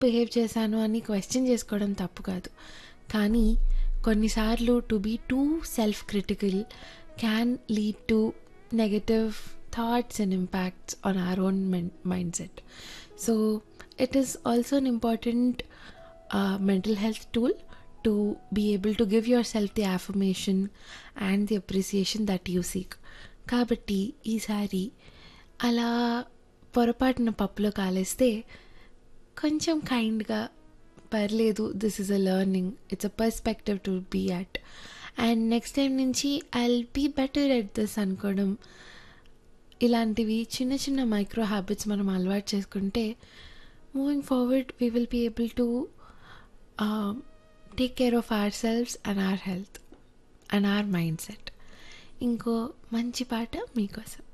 behave చేశాను అని question చేసుకోవడం తప్పు కాదు కానీ కొన్నిసార్లు to be too self critical can lead to negative thoughts and impacts on our own mindset so it is also an important uh, mental health tool to be able to give yourself the affirmation and the appreciation that you seek కాబట్టి ఈసారి అలా పొరపాటున పప్పులో కాలేస్తే కొంచెం కైండ్గా పర్లేదు this is a learning it's a perspective to be at and next time నుంచి I be better at this అనుకోవడం ఇలాంటివి చిన్న చిన్న మైక్రో హ్యాబిట్స్ మనం అలవాటు చేసుకుంటే moving forward we will be able to take care of ourselves and our health and our mindset ఇంకో మంచి పాట మీకోసం